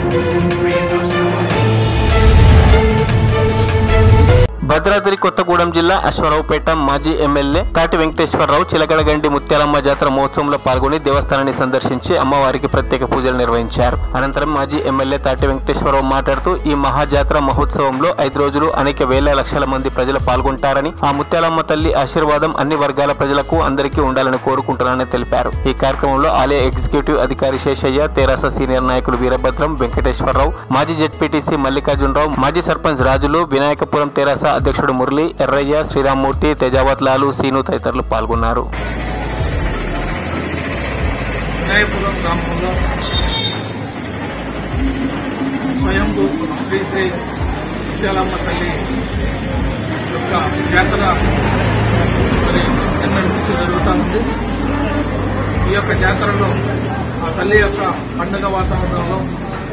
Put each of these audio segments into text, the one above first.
Breathe us alive. Bhadradri Kothagudem జిల్లా అశ్వరావుపేట మాజీ MLA తాటి వెంకటేశ్వరరావు చిలకడగండి ముత్యాలమ్మ జాతర మహోత్సవంలో పాల్గొని దేవస్థానాన్ని సందర్శించి అమ్మవారికి ప్రత్యేక పూజలు నిర్వహించారు అనంతరం మాజీ ఎమ్మెల్యే తాటి వెంకటేశ్వరరావు మాట్లాడుతూ ఈ మహాజాతర మహోత్సవంలో ఐదు రోజులు అనేక వేల లక్షల మంది ప్రజలు పాల్గొంటారని ఆ ముత్యాలమ్మ తల్లి ఆశీర్వాదం అన్ని వర్గాల ప్రజలకు అందరికీ ఉండాలని కోరుకుంటున్నానని తెలిపారు ఈ కార్యక్రమంలో ఆలయ ఎగ్జిక్యూటివ్ అధికారి శేషయ్య తెరాస సీనియర్ నాయకులు వీరభద్రం వెంకటేశ్వరరావు మాజీ జెడ్పీటీసీ మల్లికార్జునరావు మాజీ సర్పంచ్ రాజులు వినాయకపురం తెరాస అధ్యక్షుడు మురళి ఎర్రయ్య శ్రీరామ్మూర్తి తేజావత్ లాలు సీను తదితరులు పాల్గొన్నారు వినాయపురం గ్రామంలో స్వయంభూ శ్రీ శ్రీ ముత్యాలమ్మ తల్లి యొక్క జాతర మరి నిన్నటి నుంచి జరుగుతూ ఉంది ఈ యొక్క జాతరలో ఆ తల్లి యొక్క పండుగ వాతావరణంలో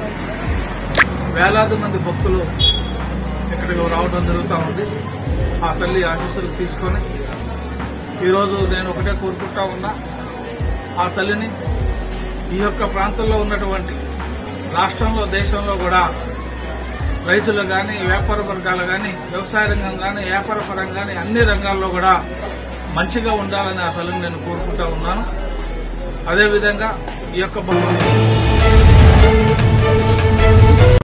వేలాది మంది భక్తులు ఇక్కడికి రావడం జరుగుతూ ఉంది ఆ తల్లి ఆశీస్సులు తీసుకొని ఈరోజు నేను ఒకటే కోరుకుంటా ఉన్నా ఆ తల్లిని ఈ యొక్క ప్రాంతంలో ఉన్నటువంటి రాష్ట్రంలో దేశంలో కూడా రైతులు కానీ వ్యాపార వర్గాలు కానీ వ్యవసాయ రంగం కానీ వ్యాపార పరం కానీ అన్ని రంగాల్లో కూడా మంచిగా ఉండాలని ఆ తల్లిని నేను కోరుకుంటా ఉన్నాను అదేవిధంగా ఈ యొక్క భగవంతుడు